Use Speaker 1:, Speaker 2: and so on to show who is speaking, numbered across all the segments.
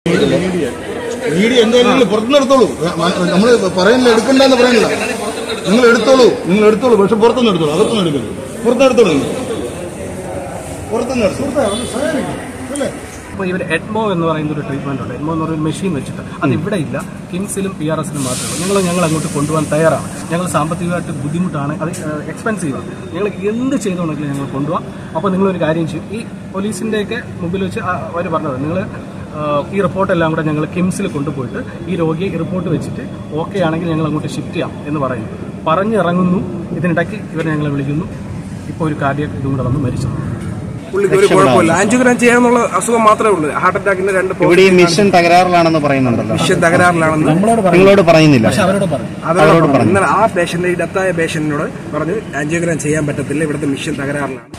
Speaker 1: Video എന്തായാലും പുറത്തുനിന്ന് എടുത്തോളൂ നമ്മൾ പറയുന്നില്ല എടുക്കണ്ടെന്ന് പറയുന്നില്ല നിങ്ങൾ എടുത്തോളൂ നിങ്ങൾ എടുത്തോളൂ പക്ഷെ പുറത്തുനിന്ന് എടുത്തോളൂ അകത്തുനിന്ന് എടുക്കരുത് പുറത്തുനിന്ന് എടുത്തോളൂ നിങ്ങൾ പുറത്തുനിന്ന് എടുത്തോളൂ അല്ലേ
Speaker 2: അപ്പോൾ ഇവർ എഡ്മോ എന്ന് പറയുന്ന ഒരു ട്രീറ്റ്മെന്റ് ഉണ്ട് എഡ്മോ എന്ന് പറയുന്ന മെഷീൻ വെച്ചിട്ട് അത് ഇവിടെ ഇല്ല കിംസിലും പി ആർ എസിലും മാത്രമേ ഉള്ളൂ ഞങ്ങൾ ഞങ്ങൾ അങ്ങോട്ട് കൊണ്ടുപോകാൻ തയ്യാറാണ് ഞങ്ങൾ സാമ്പത്തികമായിട്ട് ബുദ്ധിമുട്ടാണ് അത് എക്സ്പെൻസീവ് ഞങ്ങൾ എന്ത് ചെയ്തുകൊണ്ടെങ്കിലും ഞങ്ങൾ കൊണ്ടുപോകാം അപ്പോൾ നിങ്ങളൊരു കാര്യം ചെയ്യും ഈ പോലീസിൻ്റെയൊക്കെ മുമ്പിൽ വെച്ച് അവർ പറഞ്ഞത് നിങ്ങൾ ഈ റിപ്പോർട്ടെല്ലാം കൂടെ ഞങ്ങൾ കിംസിൽ കൊണ്ടുപോയിട്ട് ഈ രോഗിയെ ഈ റിപ്പോർട്ട് വെച്ചിട്ട് ഓക്കെ ആണെങ്കിൽ ഞങ്ങൾ അങ്ങോട്ട് ഷിഫ്റ്റ് ചെയ്യാം എന്ന് പറയുന്നു പറഞ്ഞിറങ്ങുന്നു ഇതിനിടയ്ക്ക് ഇവരെ ഞങ്ങളെ വിളിക്കുന്നു ഇപ്പോൾ ഒരു കാർഡിയക് ഇതും കൂടെ വന്ന് മരിച്ചു
Speaker 3: പുള്ളിക്ക് ഒരു കുഴപ്പമില്ല ആൻജിയോഗ്രാം ചെയ്യാന്നുള്ള അസുഖം മാത്രമേ ഉള്ളൂ ഹാർട്ട് അറ്റാക്കിന്റെ രണ്ട്
Speaker 4: ഇവിടെ ഈ മിഷൻ തകരാറിലാണെന്ന് പറയുന്നുണ്ടല്ലോ
Speaker 3: മിഷൻ തകരാറിലാണെന്ന്
Speaker 4: നിങ്ങളോട് പറയുന്നില്ല
Speaker 2: അവരോട് പറഞ്ഞു
Speaker 3: അവരോട് പറഞ്ഞു ഇന്നലെ ആ പേഷ്യന്റ് ഈ ഡെത്തായ പേഷ്യന്റിനോട് പറഞ്ഞു ആൻജിയോഗ്രാം ചെയ്യാൻ പറ്റത്തില്ല ഇവിടുത്തെ മിഷൻ തകരാറിലാണ്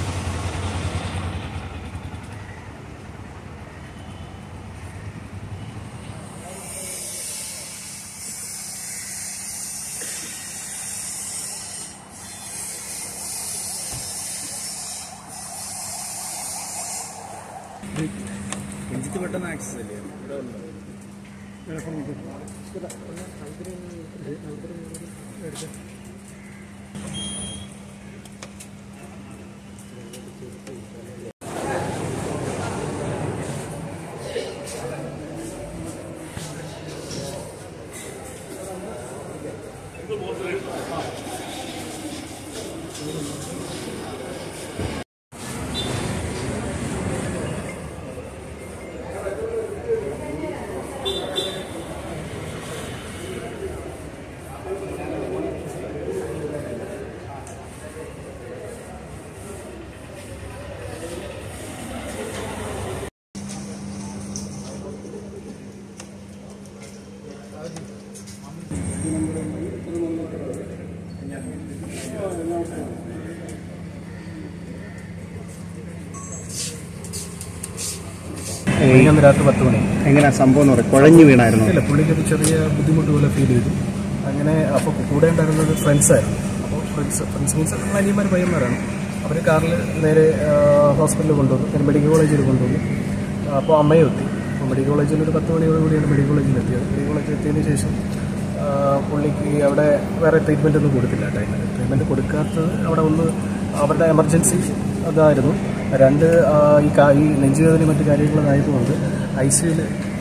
Speaker 2: അന്ന് രാത്രി പത്ത് മണി
Speaker 4: എങ്ങനെയാ സംഭവം എന്ന് പറയും കുഴഞ്ഞു വീണായിരുന്നു
Speaker 2: ഇല്ല പുള്ളിക്ക് ഒരു ചെറിയ ബുദ്ധിമുട്ട് പോലെ ഫീൽ ചെയ്തു അങ്ങനെ അപ്പോൾ കൂടെ ഉണ്ടായിരുന്നത് ഫ്രണ്ട്സ് ആയിരുന്നു അപ്പോൾ ഫ്രണ്ട്സ് ഫ്രണ്ട്സ് മീൻസ് നമ്മൾ അനിയന്മാർ പയ്യന്മാരാണ് അവർ കാറിൽ നേരെ ഹോസ്പിറ്റലിൽ കൊണ്ടുവന്നു പിന്നെ മെഡിക്കൽ കോളേജിൽ കൊണ്ടുവന്നു അപ്പോൾ അമ്മയും എത്തി അപ്പോൾ മെഡിക്കൽ കോളേജിൽ ഒരു പത്ത് മണിയോട് കൂടിയാണ് മെഡിക്കൽ കോളേജിൽ എത്തിയത് മെഡിക്കൽ കോളേജിൽ എത്തിയതിന് ശേഷം ആ, പുള്ളിക്ക് അവിടെ വേറെ ട്രീറ്റ്മെൻ്റ് ഒന്നും കൊടുത്തില്ല ആ ടൈമിൽ ട്രീറ്റ്മെൻറ്റ് കൊടുക്കാത്തത് അവിടെ ഒന്ന് അവരുടെ എമർജൻസി അതായിരുന്നു രണ്ട് ആ, ഈ കാ- ഈ നെഞ്ചുവേദന മറ്റു കാര്യങ്ങളായതുകൊണ്ട് ഐ സിയിൽ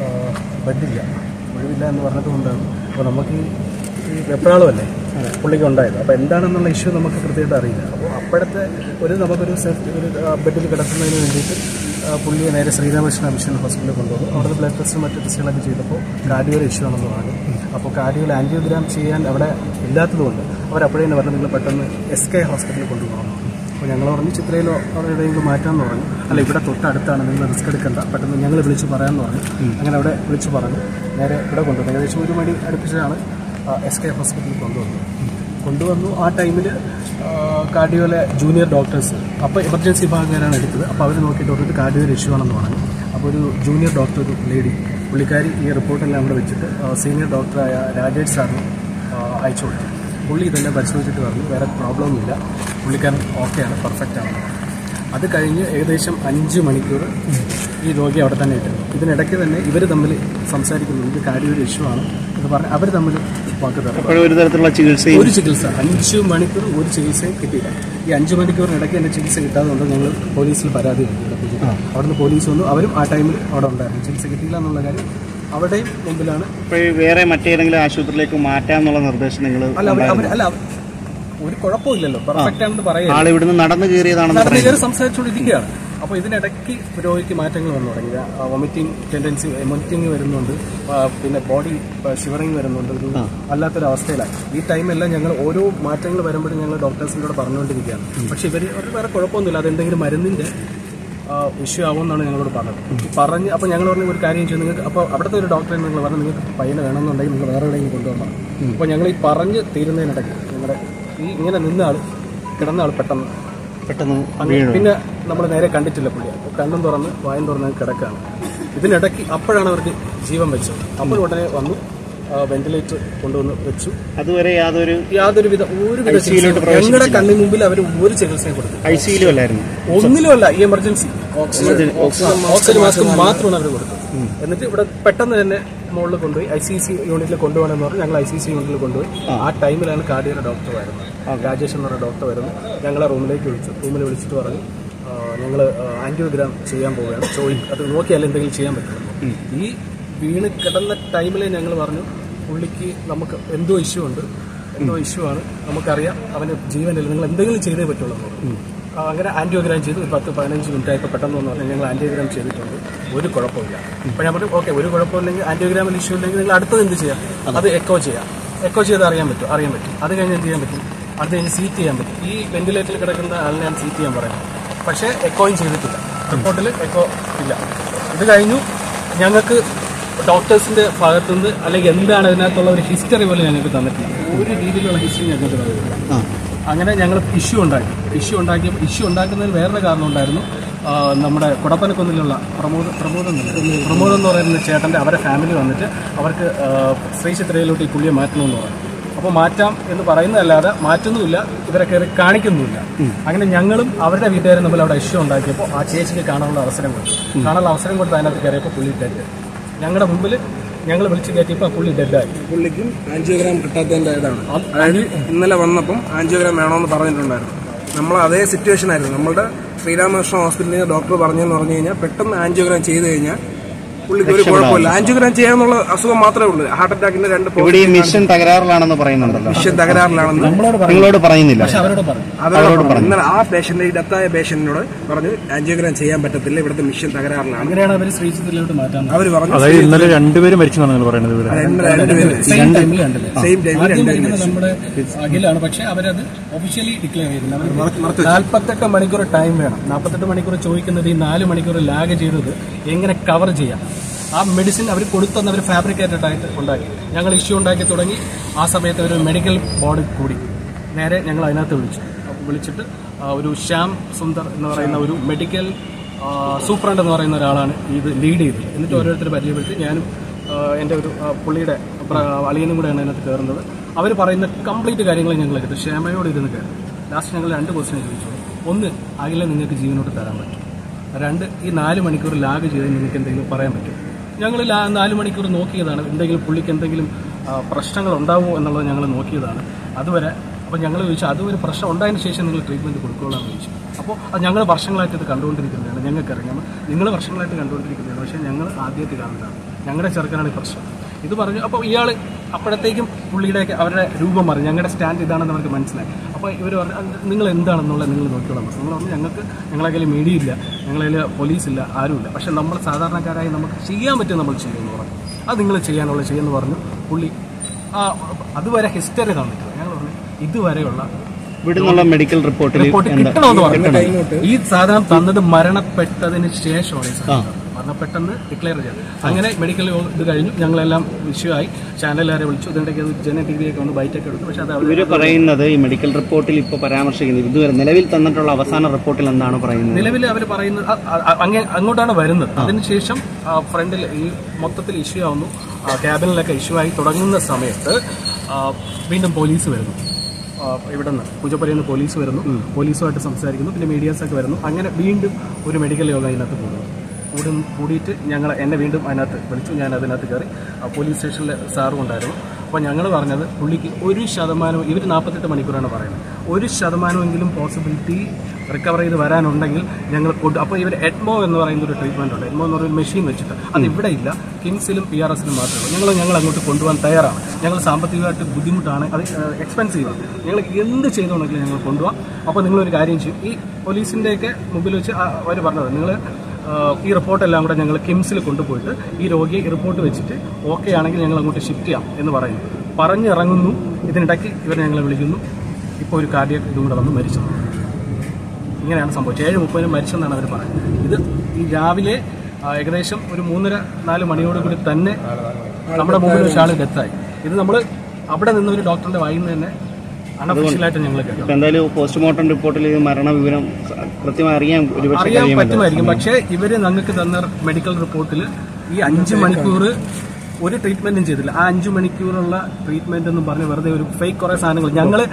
Speaker 2: ബെഡില്ല ഒഴിവില്ല എന്ന് പറഞ്ഞതുകൊണ്ടാണ് അപ്പോൾ നമുക്ക് ഈ ഈ വെപ്രാളമല്ലേ പുള്ളിക്ക് ഉണ്ടായത് അപ്പോൾ എന്താണെന്നുള്ള ഇഷ്യൂ നമുക്ക് കൃത്യമായിട്ട് അറിയില്ല അപ്പോൾ അപ്പോഴത്തെ ഒരു നമുക്കൊരു സേഫ്റ്റി ഒരു ബെഡിൽ കിടക്കുന്നതിന് വേണ്ടിയിട്ട് ആ, പുള്ളിയെ നേരെ ശ്രീരാമകൃഷ്ണ മിഷൻ ഹോസ്പിറ്റലിൽ കൊണ്ടുവന്നു അവിടെ ബ്ലഡ് ടെസ്റ്റും മറ്റു ടെസ്റ്റുകളൊക്കെ ചെയ്തപ്പോൾ കാർഡിയോയുടെ ഇഷ്യൂ ആണെന്ന് പറഞ്ഞു അപ്പോൾ കാർഡിയോയിൽ ആൻജിയോഗ്രാം ചെയ്യാൻ അവിടെ ഇല്ലാത്തതുകൊണ്ട് അവരപ്പോഴേ തന്നെ പറഞ്ഞു നിങ്ങൾ പെട്ടെന്ന് എസ് കെ ഹോസ്പിറ്റലിൽ കൊണ്ടുപോകണം അപ്പോൾ ഞങ്ങൾ പറഞ്ഞു ചിത്രയിലോ അവിടെ എവിടെയെങ്കിലും മാറ്റാമെന്ന് പറഞ്ഞു അല്ല ഇവിടെ തൊട്ടടുത്താണ് നിങ്ങൾ റിസ്ക് എടുക്കണ്ട പെട്ടെന്ന് ഞങ്ങൾ വിളിച്ച് പറയാമെന്ന് പറഞ്ഞു അങ്ങനെ അവിടെ വിളിച്ച് പറഞ്ഞു നേരെ ഇവിടെ കൊണ്ടുവന്നു ഏകദേശം ഒരു മണി അടുപ്പിച്ചാണ് എസ് കെ ഹോസ്പിറ്റലിൽ കൊണ്ടുവന്നത് കൊണ്ടുവന്നു ആ ടൈമിൽ കാർഡിയോയിലെ ജൂനിയർ ഡോക്ടേഴ്സ് അപ്പോൾ എമർജൻസി വിഭാഗക്കാരാണ് എടുത്തത് അപ്പോൾ അവർ നോക്കിയിട്ട് പറഞ്ഞിട്ട് കാർഡിയോയിൽ ഇഷ്യൂ ആണെന്ന് പറഞ്ഞു അപ്പോൾ ഒരു ജൂനിയർ ഡോക്ടർ ഒരു ലേഡി പുള്ളിക്കാരി ഈ റിപ്പോർട്ടെല്ലാം കൂടെ വെച്ചിട്ട് സീനിയർ ഡോക്ടറായ രാജേഷ് സാറിന് അയച്ചു കൊടുത്തു പുള്ളി ഇതെല്ലാം പരിശോധിച്ചിട്ട് പറഞ്ഞു വേറെ പ്രോബ്ലം ഒന്നുമില്ല പുള്ളിക്കാരൻ ഓക്കെയാണ് പെർഫെക്റ്റ് ആണ് അത് കഴിഞ്ഞ് ഏകദേശം അഞ്ച് മണിക്കൂർ ഈ രോഗി അവിടെ തന്നെ ഇട്ടിരുന്നു ഇതിനിടയ്ക്ക് തന്നെ ഇവർ തമ്മിൽ സംസാരിക്കുന്നു ഇത് കാര്യമൊരു ഇഷ്യൂ ആണ് എന്ന് പറഞ്ഞ് അവർ തമ്മിൽ വാക്ക് തരും
Speaker 4: അപ്പോഴും ഒരു തരത്തിലുള്ള ചികിത്സയും
Speaker 2: ഒരു ചികിത്സ അഞ്ച് മണിക്കൂർ ഒരു ചികിത്സയും കിട്ടിയില്ല ഈ അഞ്ച് മണിക്കൂറിനിടയ്ക്ക് എൻ്റെ ചികിത്സ കിട്ടാതെ കൊണ്ട് ഞങ്ങൾ പോലീസിൽ പരാതി കൊടുത്തു അവിടുന്ന് പോലീസ് വന്നു അവരും ആ ടൈമിൽ അവിടെ ഉണ്ടായിരുന്നു ചികിത്സ കിട്ടിയില്ല എന്നുള്ള കാര്യം അവിടെയും മുമ്പിലാണ്
Speaker 4: ഇപ്പോൾ വേറെ മറ്റേതെങ്കിലും ആശുപത്രിയിലേക്ക് മാറ്റാമെന്നുള്ള നിർദ്ദേശം നിങ്ങൾ
Speaker 2: അല്ല അവർ അവർ അല്ല അവർ- ഒരു കുഴപ്പമില്ലല്ലോ പെർഫെക്റ്റ് ആണെന്ന് പറയാം
Speaker 4: ആൾ ഇവിടുന്ന് നടന്നു കയറിയതാണെന്ന്
Speaker 2: നടന്ന്
Speaker 4: പറയുന്നത്
Speaker 2: കയറി സംസാരിച്ചുകൊണ്ടിരിക്കുകയാണ് അപ്പോൾ ഇതിനിടയ്ക്ക് രോഗിക്ക് മാറ്റങ്ങൾ വന്നു തുടങ്ങി വൊമിറ്റിംഗ് ടെൻഡൻസി വൊമിറ്റിംഗ് വരുന്നുണ്ട് ആ, പിന്നെ ബോഡി ഷിവറിങ് വരുന്നുണ്ട് ഒരു വല്ലാത്തൊരു അവസ്ഥയിലായി ഈ ടൈമെല്ലാം ഞങ്ങൾ ഓരോ മാറ്റങ്ങൾ വരുമ്പോഴും ഞങ്ങൾ ഡോക്ടേഴ്സിനോട് പറഞ്ഞുകൊണ്ടിരിക്കുകയാണ് പക്ഷെ ഇവർ അവർ വേറെ കുഴപ്പമൊന്നുമില്ല അതെന്തെങ്കിലും മരുന്നിന്റെ ഇഷ്യൂ ആവുമെന്നാണ് ഞങ്ങളോട് പറഞ്ഞത് പറഞ്ഞ് അപ്പോൾ ഞങ്ങൾ പറഞ്ഞ ഒരു കാര്യം ചെയ്തു നിങ്ങൾക്ക് അപ്പോൾ അവിടുത്തെ ഒരു ഡോക്ടറെ നിങ്ങൾ പറഞ്ഞു നിങ്ങൾക്ക് പയ്യനെ വേണമെന്നുണ്ടെങ്കിൽ നിങ്ങൾ വേറെ എവിടെയെങ്കിലും കൊണ്ടുവരണം അപ്പോൾ ഞങ്ങൾ ഈ പറഞ്ഞ് തീരുന്നതിനിടയ്ക്ക് ഞങ്ങളുടെ ഈ ഇങ്ങനെ നിന്ന ആൾ കിടന്ന ആൾ പെട്ടെന്ന്
Speaker 4: പെട്ടെന്ന്
Speaker 2: അങ്ങനെ പിന്നെ നമ്മൾ നേരെ കണ്ടിട്ടില്ല പുള്ളി അപ്പോൾ കണ്ണും തുറന്ന് വായും തുറന്ന് കിടക്കാണ് ഇതിനിടയ്ക്ക് അപ്പോഴാണ് അവർക്ക് ജീവൻ വെച്ചത് അപ്പോൾ ഉടനെ വന്നു വെന്റിലേറ്റർ കൊണ്ടുവന്ന് വെച്ചു
Speaker 4: അതുവരെ യാതൊരു
Speaker 2: യാതൊരുവിധ ഒരുവിധ
Speaker 4: ICU ലോട്ട്
Speaker 2: ചികിത്സയും ഞങ്ങളുടെ കണ്ണിന് മുമ്പിൽ അവർ ഒരു ചികിത്സയും കൊടുത്തു
Speaker 4: ഐ സിയിലും അല്ലായിരുന്നു
Speaker 2: ഒന്നിലുമല്ല ഈ എമർജൻസി ഓക്സിജൻ മാസ്ക് മാത്രമാണ് അവർ കൊടുത്തത് എന്നിട്ട് ഇവിടെ പെട്ടെന്ന് തന്നെ മുകളിൽ കൊണ്ടുപോയി ഐ സി സി യൂണിറ്റിൽ കൊണ്ടുപോകണമെന്ന് പറഞ്ഞ് ഞങ്ങൾ ഐ സി സി യൂണിറ്റിൽ കൊണ്ടുപോയി ആ ടൈമിലാണ് കാർഡിയുടെ ഡോക്ടർ വരുന്നത് രാജേഷ് എന്ന് പറഞ്ഞ ഡോക്ടർ വരുന്നു ഞങ്ങളെ റൂമിലേക്ക് വിളിച്ചു റൂമിൽ വിളിച്ചിട്ട് പറഞ്ഞു ഞങ്ങൾ ആൻറ്റിയോഗ്രാം ചെയ്യാൻ പോവുകയാണ് ചോയി അത് നോക്കിയാൽ എന്തെങ്കിലും ചെയ്യാൻ പറ്റുള്ളൂ ഈ വീണ് കിടന്ന ടൈമിൽ ഞങ്ങൾ പറഞ്ഞു പുള്ളിക്ക് നമുക്ക് എന്തോ ഇഷ്യൂ ഉണ്ട് എന്തോ ഇഷ്യൂ ആണ് നമുക്കറിയാം അവന് ജീവനില്ല നിങ്ങൾ എന്തെങ്കിലും ചെയ്തേ പറ്റുള്ളൂ എന്ന് പറഞ്ഞു. ആ, അങ്ങനെ ആൻറ്റിയോഗ്രാം ചെയ്തു ഒരു പത്ത് പതിനഞ്ച് മിനിറ്റ് ആയപ്പോൾ പെട്ടെന്ന് വന്ന് പറഞ്ഞാൽ ഞങ്ങൾ ആൻറ്റിയോഗ്രാം ചെയ്തിട്ടുണ്ട് ഒരു കുഴപ്പമില്ല അപ്പോൾ ഞാൻ പറഞ്ഞു ഓക്കെ ഒരു കുഴപ്പമില്ലെങ്കിൽ ആൻറ്റിയോഗ്രാമിൽ ഇഷ്യൂ ഇല്ലെങ്കിൽ നിങ്ങൾ അടുത്തത് എന്ത് ചെയ്യാം അത് എക്കോ ചെയ്യാം എക്കോ ചെയ്ത് അറിയാൻ പറ്റും അറിയാൻ പറ്റും അത് കഴിഞ്ഞ് എന്ത് ചെയ്യാൻ പറ്റും അത് കഴിഞ്ഞ് സീറ്റ് ചെയ്യാൻ പറ്റും ഈ വെന്റിലേറ്ററിൽ കിടക്കുന്ന ആളിനെ ഞാൻ സീറ്റ് ചെയ്യാൻ പറയാം പക്ഷേ എക്കോയും ചെയ്തിട്ടില്ല റിപ്പോർട്ടിൽ എക്കോ ഇല്ല ഇത് കഴിഞ്ഞു ഞങ്ങൾക്ക് ഡോക്ടേഴ്സിന്റെ ഭാഗത്തുനിന്ന് അല്ലെങ്കിൽ എന്താണ് അതിനകത്തുള്ള ഒരു ഹിസ്റ്ററി പോലും ഞങ്ങൾക്ക് തന്നിട്ടില്ല ഒരു രീതിയിലുള്ള ഹിസ്റ്ററി ഞങ്ങൾക്ക് തന്നിട്ടില്ല അങ്ങനെ ഞങ്ങൾ ഇഷ്യൂ ഉണ്ടാക്കി ഇഷ്യൂ ഉണ്ടാക്കിയപ്പോൾ ഇഷ്യൂ ഉണ്ടാക്കുന്നതിന് വേറൊരു കാരണം ഉണ്ടായിരുന്നു ആ, നമ്മുടെ കുടപ്പനക്കുന്നിലുള്ള പ്രമോദ് പ്രമോദ് എന്നല്ല പ്രമോദ് എന്ന് പറയുന്ന ചേട്ടൻ്റെ അവരെ ഫാമിലി വന്നിട്ട് അവർക്ക് ആ, ശ്രീ ചിത്രയിലോട്ട് ഈ പുള്ളിയെ മാറ്റണമെന്ന് പറഞ്ഞു അപ്പോൾ മാറ്റാം എന്ന് പറയുന്നതല്ലാതെ മാറ്റുന്നുമില്ല ഇവരെ കയറി കാണിക്കുന്നുമില്ല അങ്ങനെ ഞങ്ങളും അവരുടെ വീട്ടുകാരും തമ്മിൽ അവിടെ ഇഷ്യൂ ഉണ്ടാക്കിയപ്പോൾ ആ ചേച്ചിക്ക് കാണാനുള്ള അവസരം കൊടുത്തു കാണാനുള്ള അവസരം കൊടുത്ത് അതിനകത്ത് കയറിയപ്പോൾ പുള്ളി ഡെഡ് ഞങ്ങളുടെ മുമ്പിൽ ഞങ്ങൾ വിളിച്ച് കയറ്റിയപ്പോൾ ആ പുള്ളി ഡെഡായി
Speaker 3: പുള്ളിക്കും ആൻജിയോഗ്രാം കിട്ടാത്തതിന്റെ ഇതാണ് അതായത് ഇന്നലെ വന്നപ്പം ആൻജിയോഗ്രാം വേണമെന്ന് പറഞ്ഞിട്ടുണ്ടായിരുന്നു നമ്മൾ അതേ സിറ്റുവേഷൻ ആയിരുന്നു നമ്മുടെ ശ്രീരാമകൃഷ്ണ ഹോസ്പിറ്റലിൽ ഡോക്ടർ പറഞ്ഞെന്ന് പറഞ്ഞു കഴിഞ്ഞാൽ പെട്ടെന്ന് ആൻജിയോഗ്രാം ചെയ്ത് കഴിഞ്ഞാൽ പുള്ളിക്ക് ഒരു കുഴപ്പമില്ല ആൻജിയോഗ്രാം ചെയ്യാന്നുള്ള അസുഖം മാത്രമേ ഉള്ളൂ ഹാർട്ട് അറ്റാക്കിന്റെ രണ്ട്
Speaker 4: ഇവിടെ ഈ മിഷൻ തകരാറിലാണെന്ന് പറയുന്നുണ്ടല്ലോ
Speaker 3: വിഷയം തകരാറിലാണെന്ന്
Speaker 4: നിങ്ങളോട് പറയുന്നില്ല
Speaker 2: പക്ഷെ അവരോട് പറഞ്ഞു
Speaker 3: അവരോട് പറഞ്ഞു ഇന്നലെ ആ പേഷ്യന്റ് ഈ ഡെത്തായ പേഷ്യന്റിനോട് പറഞ്ഞു ആൻജിയോഗ്രാം ചെയ്യാൻ പറ്റത്തില്ല ഇവിടുത്തെ മിഷൻ തകരാറിലാണ്
Speaker 2: അങ്ങനെയാണ് അവർ ശ്രീചിത്രയിലോട്ട് മാറ്റാൻ
Speaker 3: അവർ പറഞ്ഞു
Speaker 5: അതായത് ഇന്നലെ രണ്ടുപേരും മരിച്ചെന്നാണ് നിങ്ങൾ പറയുന്നത് ഇവിടെ
Speaker 3: ഇന്നലെ രണ്ടുപേര്
Speaker 2: സെയിം ടൈമിൽ കണ്ടില്ലേ
Speaker 3: സെയിം ടൈമിൽ
Speaker 2: ആദ്യം
Speaker 3: രണ്ടുപേരും
Speaker 2: വരുന്നത് നമ്മുടെ അഖിലാണ് പക്ഷെ അവരത് ഒഫീഷ്യലി ഡിക്ലെയർ ചെയ്തില്ല നാൽപ്പത്തെട്ട് മണിക്കൂർ ടൈം വേണം നാൽപ്പത്തെട്ട് മണിക്കൂർ ചോദിക്കുന്നത് ഈ നാല് മണിക്കൂർ ലാഗ് ചെയ്തത് എങ്ങനെ കവർ ചെയ്യാം ആ മെഡിസിൻ അവർ കൊടുത്തന്ന് അവർ ഫാബ്രിക്കേറ്റഡ് ആയിട്ട് ഉണ്ടാക്കി ഞങ്ങൾ ഇഷ്യൂ ഉണ്ടാക്കി തുടങ്ങി ആ സമയത്ത് ഒരു മെഡിക്കൽ ബോർഡ് കൂടി നേരെ ഞങ്ങൾ അതിനകത്ത് വിളിച്ചു അപ്പോൾ വിളിച്ചിട്ട് ആ, ഒരു ശ്യാം സുന്ദർ എന്ന് പറയുന്ന ഒരു മെഡിക്കൽ സൂപ്രണ്ട് എന്ന് പറയുന്ന ഒരാളാണ് ഇത് ലീഡ് ചെയ്തത് എന്നിട്ട് ഓരോരുത്തർ പരിചയപ്പെടുത്തി ഞാനും ആഹ് എൻ്റെ ഒരു ആഹ് പുള്ളിയുടെ പ്ര- അളിയനും കൂടെയാണ് അതിനകത്ത് കയറുന്നത് അവർ പറയുന്ന കംപ്ലീറ്റ് കാര്യങ്ങൾ ഞങ്ങൾ കേട്ടു ക്ഷേമയോട് ഇരുന്ന് കേട്ടു ലാസ്റ്റ് ഞങ്ങൾ രണ്ട് ക്വസ്റ്റ്യൻ ചോദിച്ചു ഒന്ന് അഖിലെ നിങ്ങൾക്ക് ജീവനോട്ട് തരാൻ പറ്റും രണ്ട് ഈ നാല് മണിക്കൂർ ലാഗ് ചെയ്ത് നിങ്ങൾക്ക് എന്തെങ്കിലും പറയാൻ പറ്റും ഞങ്ങൾ ലാ നാല് മണിക്കൂർ നോക്കിയതാണ് എന്തെങ്കിലും പുള്ളിക്ക് എന്തെങ്കിലും ആ, പ്രശ്നങ്ങൾ ഉണ്ടാവുമോ എന്നുള്ളത് ഞങ്ങൾ നോക്കിയതാണ് അതുവരെ അപ്പോൾ ഞങ്ങൾ ചോദിച്ചു അതുവരെ പ്രശ്നം ഉണ്ടായതിനു ശേഷം നിങ്ങൾ ട്രീറ്റ്മെൻറ്റ് കൊടുക്കുകയെന്ന് ചോദിച്ചു അപ്പോൾ അത് ഞങ്ങൾ വർഷങ്ങളായിട്ട് ഇത് കണ്ടുകൊണ്ടിരിക്കുന്നതാണ് ഞങ്ങൾക്കറിയാം നിങ്ങൾ വർഷങ്ങളായിട്ട് കണ്ടുകൊണ്ടിരിക്കുന്നതാണ് പക്ഷേ ഞങ്ങൾ ആദ്യമായിട്ട് കാണുന്നതാണ് ഞങ്ങളുടെ ചെറുക്കനാണ് ഈ പ്രശ്നം ഇത് പറഞ്ഞു അപ്പോൾ ഇയാൾ അപ്പോഴത്തേക്കും പുള്ളിയുടെയൊക്കെ അവരുടെ രൂപം മാറി ഞങ്ങളുടെ സ്റ്റാൻഡ് ഇതാണെന്ന് അവർക്ക് മനസ്സിലായി അപ്പോൾ ഇവർ പറഞ്ഞു "അത് നിങ്ങൾ എന്താണെന്നുള്ളത് നിങ്ങൾ നോക്കിയോളാം നിങ്ങൾ പറഞ്ഞു ഞങ്ങൾക്ക് ഞങ്ങളെ കയ്യിൽ മീഡിയ ഇല്ല ഞങ്ങളെ കയ്യിൽ പോലീസ് ഇല്ല ആരുമില്ല പക്ഷെ നമ്മൾ സാധാരണക്കാരായി നമുക്ക് ചെയ്യാൻ പറ്റും നമ്മൾ ചെയ്യുമെന്ന് പറഞ്ഞു അത് നിങ്ങൾ ചെയ്യാനുള്ള ചെയ്യുമെന്ന് പറഞ്ഞു പുള്ളി ആ അതുവരെ ഹിസ്റ്ററി തന്നിട്ടില്ല ഞങ്ങൾ പറഞ്ഞു ഇതുവരെയുള്ള
Speaker 4: ഇവിടെ നിന്നുള്ള മെഡിക്കൽ റിപ്പോർട്ടിൽ
Speaker 2: റിപ്പോർട്ട് കിട്ടണമെന്ന് പറഞ്ഞു ഈ സാധനം തന്നത് മരണപ്പെട്ടതിന് ശേഷമാണ് ഈ സാധനം മരണപ്പെട്ടെന്ന് ഡിക്ലെയർ ചെയ്തത് അങ്ങനെ മെഡിക്കൽ ഇത് കഴിഞ്ഞു ഞങ്ങളെല്ലാം ഇഷ്യൂ ആയി ചാനലുകാരെ വിളിച്ചു ഇതിൻ്റെയൊക്കെ ജന ടി വി ഒക്കെ ഒന്ന് ബൈറ്റൊക്കെ എടുത്തു പക്ഷെ അത് അവർ
Speaker 4: ഇവര് പറയുന്നത് ഈ മെഡിക്കൽ റിപ്പോർട്ടിൽ ഇപ്പൊ പരാമർശിക്കുന്നത് ഇതുവരെ നിലവിൽ തന്നിട്ടുള്ള അവസാന റിപ്പോർട്ടിൽ എന്താണ് പറയുന്നത്
Speaker 2: നിലവിൽ അവർ പറയുന്നത് അ- അ- അങ്ങ- അങ്ങോട്ടാണ് വരുന്നത് അതിനുശേഷം ഫ്രണ്ടിൽ ഈ മൊത്തത്തിൽ ഇഷ്യൂ ആവുന്നു ആ, ക്യാബിനിലൊക്കെ ഇഷ്യൂ ആയി തുടങ്ങുന്ന സമയത്ത് ആ, വീണ്ടും പോലീസ് വരുന്നു ആ, ഇവിടുന്ന് പൂജപ്പുരയിൽ നിന്ന് പോലീസ് വരുന്നു പോലീസുമായിട്ട് സംസാരിക്കുന്നു പിന്നെ മീഡിയാസൊക്കെ വരുന്നു അങ്ങനെ വീണ്ടും ഒരു മെഡിക്കൽ യോഗം അതിനകത്ത് കൂടുന്നു കൂടും കൂടിയിട്ട് ഞങ്ങൾ എന്നെ വീണ്ടും അതിനകത്ത് വിളിച്ചു ഞാൻ അതിനകത്ത് കയറി ആ പോലീസ് സ്റ്റേഷനിലെ സാറും ഉണ്ടായിരുന്നു അപ്പോൾ ഞങ്ങൾ പറഞ്ഞത് പുള്ളിക്ക് ഒരു ശതമാനവും ഇവർ നാൽപ്പത്തെട്ട് മണിക്കൂറാണ് പറയുന്നത് ഒരു ശതമാനമെങ്കിലും പോസിബിലിറ്റി റിക്കവർ ചെയ്ത് വരാനുണ്ടെങ്കിൽ ഞങ്ങൾ കൊണ്ട് അപ്പോൾ ഇവർ എഡ്മോ എന്ന് പറയുന്ന ഒരു ട്രീറ്റ്മെൻറ്റ് ഉണ്ട് എഡ്മോ എന്ന് പറയുന്ന മെഷീൻ വെച്ചിട്ട് അത് ഇവിടെ ഇല്ല കിംസിലും പി ആർ എസിലും മാത്രമേ ഉള്ളൂ ഞങ്ങൾ ഞങ്ങൾ അങ്ങോട്ട് കൊണ്ടുപോകാൻ തയ്യാറാണ് ഞങ്ങൾ സാമ്പത്തികമായിട്ട് ബുദ്ധിമുട്ടാണ് അത് എക്സ്പെൻസീവ് ഞങ്ങൾ എന്ത് ചെയ്തോണെങ്കിലും ഞങ്ങൾ കൊണ്ടുപോകാം അപ്പോൾ നിങ്ങളൊരു കാര്യം ചെയ്യും ഈ പോലീസിൻ്റെയൊക്കെ മുമ്പിൽ വെച്ച് അവർ പറഞ്ഞത് നിങ്ങൾ ഈ റിപ്പോർട്ടെല്ലാം കൂടെ ഞങ്ങൾ കിംസിൽ കൊണ്ടുപോയിട്ട് ഈ രോഗിയെ ഈ റിപ്പോർട്ട് വെച്ചിട്ട് ഓക്കെ ആണെങ്കിൽ ഞങ്ങൾ അങ്ങോട്ട് ഷിഫ്റ്റ് ചെയ്യാം എന്ന് പറയുന്നു പറഞ്ഞിറങ്ങുന്നു ഇതിനിടയ്ക്ക് ഇവരെ ഞങ്ങളെ വിളിക്കുന്നു ഇപ്പോൾ ഒരു കാർഡിയക് ഇതും കൂടെ വന്ന് മരിച്ചു ഇങ്ങനെയാണ് സംഭവിച്ചത് ഏഴ് മുപ്പതിന് മരിച്ചെന്നാണ് അവർ പറയുന്നത് ഇത് ഈ രാവിലെ ആ, ഏകദേശം ഒരു മൂന്നര നാല് മണിയോട് കൂടി തന്നെ നമ്മുടെ മുമ്പിൽ ഒരു ആൾ ഡെത്തായി ഇത് നമ്മൾ അവിടെ നിന്ന് ഒരു ഡോക്ടറിന്റെ വായിൽ നിന്ന് തന്നെ അൺഒഫീഷ്യലായിട്ട് ഞങ്ങൾ കേട്ടു
Speaker 4: ഇപ്പൊ എന്തായാലും പോസ്റ്റ്മോർട്ടം റിപ്പോർട്ടിൽ ഇത് മരണവിവരം കൃത്യമായി അറിയാൻ ഒരുപക്ഷെ
Speaker 2: അറിയാൻ
Speaker 4: കഴിയുമല്ലോ
Speaker 2: പറ്റുമായിരിക്കും പക്ഷേ ഇവര് ഞങ്ങൾക്ക് തന്ന മെഡിക്കൽ റിപ്പോർട്ടിൽ ഈ അഞ്ച് മണിക്കൂർ ഒരു ട്രീറ്റ്മെന്റും ചെയ്തില്ല ആ അഞ്ച് മണിക്കൂറുള്ള ട്രീറ്റ്മെന്റ് എന്ന് പറഞ്ഞ് വെറുതെ ഒരു ഫേക്ക് കുറെ സാധനങ്ങൾ ഞങ്ങൾ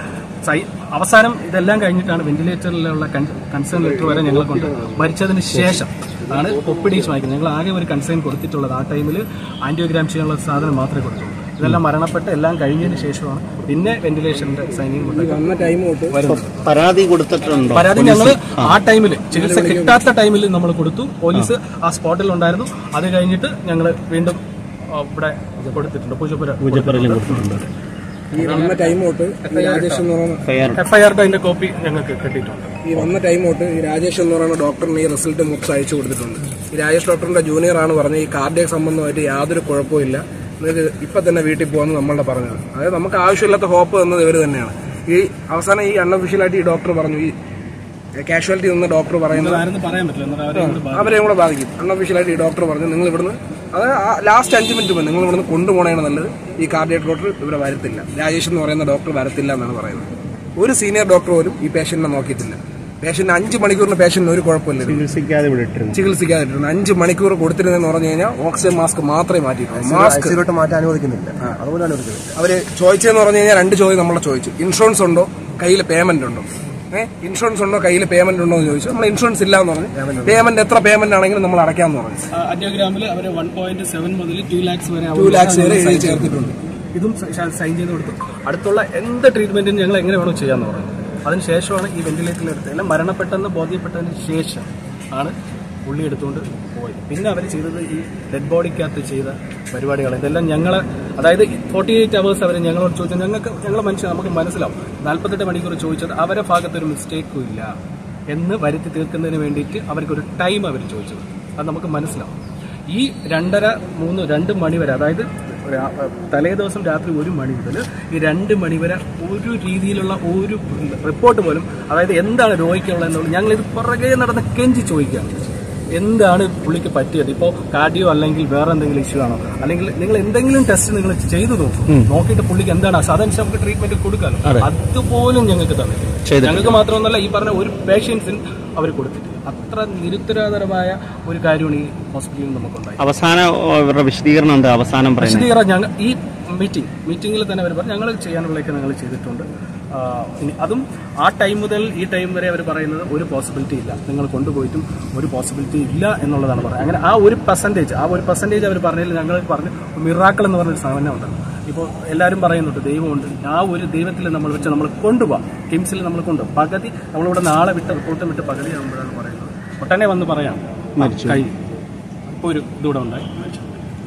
Speaker 2: സൈ അവസാനം ഇതെല്ലാം കഴിഞ്ഞിട്ടാണ് വെന്റിലേറ്ററിലുള്ള കൺസേൺ ലെറ്റർ വരെ ഞങ്ങളെ കൊണ്ട് മരിച്ചതിന് ശേഷം ആണ് ഒപ്പിഡീസ് വാങ്ങിക്കുന്നത് ഞങ്ങൾ ആകെ ഒരു കൺസേൺ കൊടുത്തിട്ടുള്ളത് ആ ടൈമിൽ ആൻറ്റിയോഗ്രാം ചെയ്യാനുള്ള സാധനം മാത്രമേ കൊടുത്തുള്ളൂ ഇതെല്ലാം മരണപ്പെട്ട് എല്ലാം കഴിഞ്ഞതിന് ശേഷമാണ് പിന്നെ വെന്റിലേഷന്റെ സൈനിങ് കൊണ്ട്
Speaker 3: വന്ന ടൈം തൊട്ട്
Speaker 2: വരുന്നത്
Speaker 4: പരാതി കൊടുത്തിട്ടുണ്ടോ
Speaker 2: പരാതി ഞങ്ങൾ ആ ടൈമിൽ ചികിത്സ കിട്ടാത്ത ടൈമിൽ നമ്മൾ കൊടുത്തു പോലീസ് ആ സ്പോട്ടിൽ ഉണ്ടായിരുന്നു അത് കഴിഞ്ഞിട്ട് ഞങ്ങൾ വീണ്ടും ആ, ഇവിടെ കൊടുത്തിട്ടുണ്ട് പൂജപ്പുര
Speaker 4: പൂജപ്പറയിലും കൊടുത്തിട്ടുണ്ട്
Speaker 3: ഈ വന്ന ടൈം തൊട്ട് ഈ രാജേഷ് എന്ന് പറയുന്ന
Speaker 4: ഫയർ
Speaker 2: എഫ്ഐആറിന്റെ അതിന്റെ കോപ്പി ഞങ്ങൾക്ക് കിട്ടിയിട്ടുണ്ട്
Speaker 3: ഈ വന്ന ടൈം തൊട്ട് ഈ രാജേഷ് എന്ന് പറയുന്ന ഡോക്ടറിന് ഈ റിസൾട്ട് മുക്സ് അയച്ചു കൊടുത്തിട്ടുണ്ട് ഈ രാജേഷ് ഡോക്ടറിന്റെ ജൂനിയർ ആണ് പറഞ്ഞത് ഈ കാർഡിയക് സംബന്ധമായിട്ട് യാതൊരു കുഴപ്പമില്ല നിങ്ങൾക്ക് ഇപ്പൊ തന്നെ വീട്ടിൽ പോകാമെന്ന് നമ്മളുടെ പറഞ്ഞത് അതായത് നമുക്ക് ആവശ്യമില്ലാത്ത ഹോപ്പ് തന്നത് ഇവർ തന്നെയാണ് ഈ അവസാനം ഈ അൺഒഫീഷ്യലായിട്ട് ഈ ഡോക്ടർ പറഞ്ഞു ഈ കാഷ്വാലിറ്റി നിന്ന് ഡോക്ടർ പറയുന്നത്
Speaker 2: ആരെന്ന് പറയാൻ പറ്റില്ല എന്നാൽ അവരെ കൊണ്ട് ബാ-
Speaker 3: അവരെയും കൂടെ ബാധിക്കും അൺഒഫീഷ്യലായിട്ട് ഈ ഡോക്ടർ പറഞ്ഞു നിങ്ങൾ ഇവിടുന്ന് അത് ലാസ്റ്റ് അഞ്ച് മിനിറ്റ് മുമ്പ് നിങ്ങൾ ഇവിടുന്ന് കൊണ്ടുപോകണതാണ് നല്ലത് ഈ കാർഡിയക് ഡോക്ടർ ഇവിടെ വരത്തില്ല രാജേഷ് എന്ന് പറയുന്ന ഡോക്ടർ വരത്തില്ല എന്നാണ് പറയുന്നത് ഒരു സീനിയർ ഡോക്ടർ പോലും ഈ പേഷ്യന്റിനെ നോക്കിയിട്ടില്ല പേഷ്യന്റ് അഞ്ച് മണിക്കൂറിന് പേഷ്യന്റിന് ഒരു കുഴപ്പമില്ല
Speaker 4: ചികിത്സിക്കാതെ വിട്ടിരുന്നു
Speaker 3: ചികിത്സിക്കാതിട്ടുണ്ട് അഞ്ച് മണിക്കൂർ കൊടുത്തിരുന്നെന്ന് പറഞ്ഞു കഴിഞ്ഞാൽ ഓക്സിജൻ മാസ്ക് മാത്രമേ മാറ്റിയിട്ടുള്ളൂ മാസ്ക്
Speaker 6: ഐസിയിലോട്ട് മാറ്റാൻ അനുവദിക്കുന്നില്ല അതുപോലെ അനുവദിക്കുന്നില്ല
Speaker 3: അവര് ചോദിച്ചതെന്ന് പറഞ്ഞു കഴിഞ്ഞാൽ രണ്ട് ചോദ്യം നമ്മളെ ചോദിച്ചു ഇൻഷുറൻസ് ഉണ്ടോ കയ്യിൽ പേയ്മെന്റ് ഉണ്ടോ ഏഹ് ഇൻഷുറൻസ് ഉണ്ടോ കയ്യിൽ പേയ്മെന്റ് ഉണ്ടോ എന്ന് ചോദിച്ചു നമ്മൾ ഇൻഷുറൻസ് ഇല്ല എന്ന് പറഞ്ഞു പേയ്മെന്റ് എത്ര പേയ്മെന്റ് ആണെങ്കിലും നമ്മൾ അടയ്ക്കാന്ന് പറഞ്ഞു
Speaker 2: ആ, ആന്റിയോഗ്രാമിൽ അവര് വൺ പോയിന്റ് സെവൻ മുതൽ ടു ലാക്സ് വരെ
Speaker 3: ടു ലാക്സ് വരെ എഴുതി ചേർത്തിട്ടുണ്ട്
Speaker 2: ഇതും സൈൻ ചെയ്ത് കൊടുത്തു അടുത്തുള്ള എന്ത് ട്രീറ്റ്മെന്റിനും ഞങ്ങൾ എങ്ങനെ വേണോ ചെയ്യാന്ന് പറഞ്ഞു അതിനുശേഷമാണ് ഈ വെന്റിലേറ്ററിൽ എടുത്തത് എല്ലാം മരണപ്പെട്ടെന്ന് ബോധ്യപ്പെട്ടതിന് ശേഷം ആണ് പുള്ളി എടുത്തുകൊണ്ട് പോയത് പിന്നെ അവർ ചെയ്തത് ഈ ഡെഡ് ബോഡിക്കകത്ത് ചെയ്ത പരിപാടികൾ ഇതെല്ലാം ഞങ്ങൾ അതായത് ഫോർട്ടി എയ്റ്റ് അവേഴ്സ് അവർ ഞങ്ങളോട് ചോദിച്ചത് ഞങ്ങൾക്ക് ഞങ്ങൾ മനുഷ്യർ നമുക്ക് മനസ്സിലാവും നാൽപ്പത്തെട്ട് മണിക്കൂർ ചോദിച്ചത് അവരെ ഭാഗത്ത് ഒരു മിസ്റ്റേക്കും ഇല്ല എന്ന് വരുത്തി തീർക്കുന്നതിന് വേണ്ടിയിട്ട് അവർക്കൊരു ടൈം അവർ ചോദിച്ചത് അത് നമുക്ക് മനസ്സിലാവും ഈ രണ്ടര മൂന്ന് രണ്ട് മണി വരെ അതായത് രാ- തലേ ദിവസം രാത്രി ഒരു മണി മുതൽ ഈ രണ്ട് മണി വരെ ഒരു രീതിയിലുള്ള ഒരു റിപ്പോർട്ട് പോലും അതായത് എന്താണ് രോഗിക്കുള്ളത് എന്നുള്ളത് ഞങ്ങൾ ഇത് പുറകെ നടന്ന് കെഞ്ചി ചോദിക്കുകയാണ് എന്താണ് പുള്ളിക്ക് പറ്റിയത് ഇപ്പോൾ കാർഡിയോ അല്ലെങ്കിൽ വേറെ എന്തെങ്കിലും ഇഷ്യൂ ആണോ അല്ലെങ്കിൽ നിങ്ങൾ എന്തെങ്കിലും ടെസ്റ്റ് നിങ്ങൾ ചെയ്തു നോക്കും നോക്കിയിട്ട് പുള്ളിക്ക് എന്താണ് അസുഖം അതനുസരിച്ച് നമുക്ക് ട്രീറ്റ്മെന്റ് കൊടുക്കാമല്ലോ അതുപോലും ഞങ്ങൾക്ക് തന്നിട്ടില്ല ഞങ്ങൾക്ക് മാത്രമൊന്നല്ല ഈ പറഞ്ഞ ഒരു പേഷ്യൻസിന് അവർ കൊടുത്തിട്ടില്ല അത്ര നിരുത്തരതരമായ ഒരു കാര്യമാണ് ഈ ഹോസ്പിറ്റലിൽ നമുക്കുണ്ടായി
Speaker 4: അവസാന ഓ, ഇവരുടെ വിശദീകരണം എന്താ അവസാനം പറയുന്നത്
Speaker 2: വിശദീകരണം ഞങ്ങൾ ഈ മീറ്റിംഗ് മീറ്റിംഗിൽ തന്നെ അവർ പറഞ്ഞു ഞങ്ങൾ ചെയ്യാനുള്ളതൊക്കെ ഞങ്ങൾ ചെയ്തിട്ടുണ്ട് ആ, ഇനി അതും ആ ടൈം മുതൽ ഈ ടൈം വരെ അവർ പറയുന്നത് ഒരു പോസിബിലിറ്റി ഇല്ല നിങ്ങൾ കൊണ്ടുപോയിട്ടും ഒരു പോസിബിലിറ്റി ഇല്ല എന്നുള്ളതാണ് പറയുന്നത് അങ്ങനെ ആ ഒരു പെർസെൻറ്റേജ് ആ ഒരു പെർസെൻറ്റേജ് അവർ പറഞ്ഞതിൽ ഞങ്ങൾ പറഞ്ഞു മിറാക്കൾ എന്ന് പറഞ്ഞൊരു സാധനം ഉണ്ട് ഇപ്പോൾ എല്ലാവരും പറയുന്നുണ്ട് ദൈവമുണ്ട് ആ ഒരു ദൈവത്തിൽ നമ്മൾ വെച്ച് നമ്മൾ കൊണ്ടുപോകാം കിംസിൽ നമ്മൾ കൊണ്ടുപോകും പകുതി നമ്മളിവിടെ നാളെ വിട്ട് റിപ്പോർട്ടും വിട്ട് പകുതി ആകുമ്പോഴാണ് പറയുന്നത് ഒട്ടനെ വന്ന് പറയാം കഴിഞ്ഞു ഇപ്പോൾ ഒരു ഇതൂടെ ഉണ്ടായി മരിച്ചു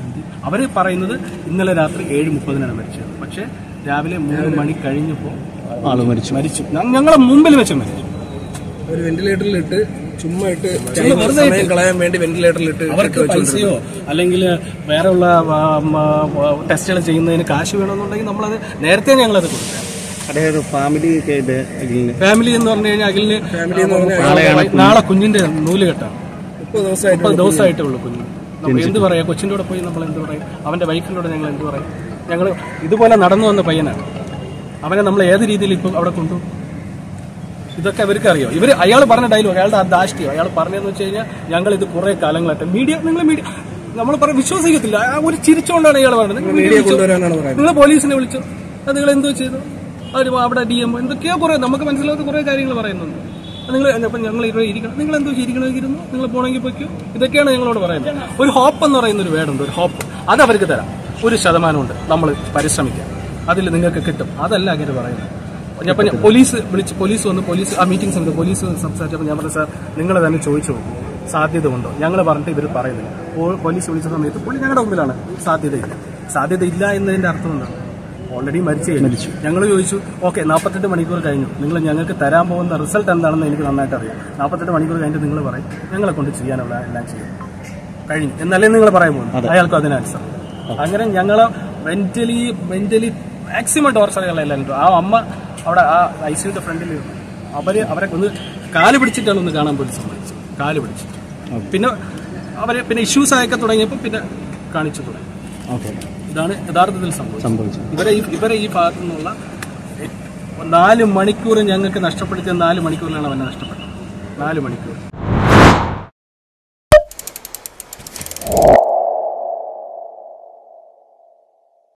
Speaker 2: അവർ പറയുന്നത് ഇന്നലെ രാത്രി ഏഴ് മുപ്പതിനാണ് മരിച്ചത് പക്ഷേ രാവിലെ മൂന്ന് മണി കഴിഞ്ഞപ്പോൾ
Speaker 4: ആള് മരിച്ചു
Speaker 2: മരിച്ചു ഞ- ഞങ്ങളെ മുമ്പിൽ വെച്ച് മരിച്ചു
Speaker 3: ഒരു വെന്റിലേറ്ററിൽ ഇട്ട് ചുമ്മാ ഇട്ട്
Speaker 2: ചുമ്മാ വെറുതെ
Speaker 3: സമയം കളയാൻ വേണ്ടി വെന്റിലേറ്ററിൽ ഇട്ട്
Speaker 2: അവർക്ക് പൈസയോ അല്ലെങ്കിൽ വേറെ ഉള്ള ടെസ്റ്റുകൾ ചെയ്യുന്നതിന് കാശ് വേണമെന്നുണ്ടെങ്കിൽ നമ്മളത് നേരത്തെ ഞങ്ങളത് കൊടുക്കാം
Speaker 4: അവിടെ ഒരു ഫാമിലി ഒക്കെ ഇത് അഖിലിന്
Speaker 2: ഫാമിലി എന്ന് പറഞ്ഞു കഴിഞ്ഞാൽ അഖിലിന്
Speaker 3: ഫാമിലി എന്ന് പറഞ്ഞാൽ
Speaker 2: നാളെ നാളെ കുഞ്ഞിന്റെ നൂല് കെട്ടാണ്
Speaker 3: മുപ്പത് ദിവസമായിട്ട്
Speaker 2: മുപ്പത് ദിവസമായിട്ടേ ഉള്ളൂ കുഞ്ഞ് നമ്മൾ എന്ത് പറയാം കൊച്ചിൻ്റെ കൂടെ പോയി നമ്മൾ എന്ത് പറയും അവന്റെ വൈഫിൻ്റെ കൂടെ ഞങ്ങൾ എന്ത് പറയും ഞങ്ങൾ ഇതുപോലെ നടന്നു വന്ന പയ്യനാണ് അവനെ നമ്മൾ ഏത് രീതിയിൽ ഇപ്പം അവിടെ കൊണ്ടു ഇതൊക്കെ അവർക്ക് അറിയാം ഇവർ അയാൾ പറഞ്ഞ ഡയലോഗ് അയാളുടെ ആ ദാഷ്ട്യം അയാൾ പറഞ്ഞതെന്ന് വെച്ച് കഴിഞ്ഞാൽ ഞങ്ങൾ ഇത് കുറെ കാലങ്ങളായിട്ട് മീഡിയ നിങ്ങൾ മീഡിയ നമ്മൾ പറ വിശ്വസിക്കത്തില്ല ആ ഒരു ചിരിച്ചുകൊണ്ടാണ് അയാൾ പറയുന്നത് നിങ്ങൾ
Speaker 3: മീഡിയ
Speaker 2: മീഡിയ
Speaker 3: കൊണ്ടുവരാനാണ് പറയുന്നത്
Speaker 2: നിങ്ങൾ പോലീസിനെ വിളിച്ചു അത് നിങ്ങൾ എന്തോ ചെയ്തു അവർ അവിടെ ഡി എം എന്തൊക്കെയോ കുറെ നമുക്ക് മനസ്സിലാത്ത കുറെ കാര്യങ്ങൾ പറയുന്നുണ്ട് നിങ്ങൾ അപ്പം ഞങ്ങൾ ഇവിടെ ഇരിക്കണം നിങ്ങൾ എന്തോ ഇരിക്കണമെങ്കിൽ ഇരുന്നു നിങ്ങൾ പോകണമെങ്കിൽ പൊയ്ക്കോ ഇതൊക്കെയാണ് ഞങ്ങളോട് പറയുന്നത് ഒരു ഹോപ്പ് എന്ന് പറയുന്ന ഒരു വേർഡുണ്ട് ഒരു ഹോപ്പ് അത് അവർക്ക് തരാം ഒരു ശതമാനമുണ്ട് നമ്മൾ പരിശ്രമിക്കാം അതിൽ നിങ്ങൾക്ക് കിട്ടും അതല്ല അങ്ങനെ പറയുന്നത് അപ്പം ഞാൻ പോലീസ് വിളിച്ച് പോലീസ് വന്ന് പോലീസ് ആ മീറ്റിംഗ് സമയത്ത് പോലീസ് സംസാരിച്ചപ്പോൾ ഞാൻ പറഞ്ഞു സാർ നിങ്ങൾ തന്നെ ചോദിച്ചു നോക്കൂ സാധ്യത ഉണ്ടോ ഞങ്ങൾ പറഞ്ഞിട്ട് ഇവർ പറയുന്നില്ല പോ- പോലീസ് വിളിച്ച സമയത്ത് പുള്ളി ഞങ്ങളുടെ മുമ്പിലാണ് സാധ്യതയില്ല സാധ്യതയില്ല എന്നതിന്റെ അർത്ഥം എന്താണ് ഓൾറെഡി മരിച്ചു മരിച്ചു ഞങ്ങൾ ചോദിച്ചു ഓക്കെ നാൽപ്പത്തെട്ട് മണിക്കൂർ കഴിഞ്ഞു നിങ്ങൾ ഞങ്ങൾക്ക് തരാൻ പോകുന്ന റിസൾട്ട് എന്താണെന്ന് എനിക്ക് നന്നായിട്ട് അറിയാം നാൽപ്പത്തെട്ട് മണിക്കൂർ കഴിഞ്ഞിട്ട് നിങ്ങൾ പറയും ഞങ്ങളെ കൊണ്ട് ചെയ്യാനുള്ള എല്ലാം ചെയ്യും കഴിഞ്ഞു എന്നല്ലേ നിങ്ങൾ പറയാൻ പോകുന്നത് അയാൾക്കും അതിന് ആൻസർ അങ്ങനെ ഞങ്ങളെ മെന്റലി മെന്റലി മാക്സിമം ടോർച്ചറുകളെല്ലാം ആ അമ്മ അവിടെ ആ ഐ സിയുടെ ഫ്രണ്ടിൽ അവര് അവരെ ഒന്ന് കാല് പിടിച്ചിട്ടാണ് ഒന്ന് കാണാൻ പോലും സമ്മതിച്ചത് കാല് പിടിച്ചിട്ട് പിന്നെ അവര് പിന്നെ ഇഷ്യൂസ് ആയൊക്കെ തുടങ്ങിയപ്പോൾ പിന്നെ കാണിച്ചു തുടങ്ങി
Speaker 4: ഓക്കെ
Speaker 2: ഇതാണ് യഥാർത്ഥത്തിൽ സംഭവിച്ചത്
Speaker 4: സംഭവിച്ചു
Speaker 2: ഇവരെ ഈ- ഇവരെ ഈ ഭാഗത്തു നിന്നുള്ള നാല് മണിക്കൂർ ഞങ്ങൾക്ക് നഷ്ടപ്പെടുത്തിയ നാല് മണിക്കൂറിലാണ് അവനെ നഷ്ടപ്പെട്ടത് നാല് മണിക്കൂർ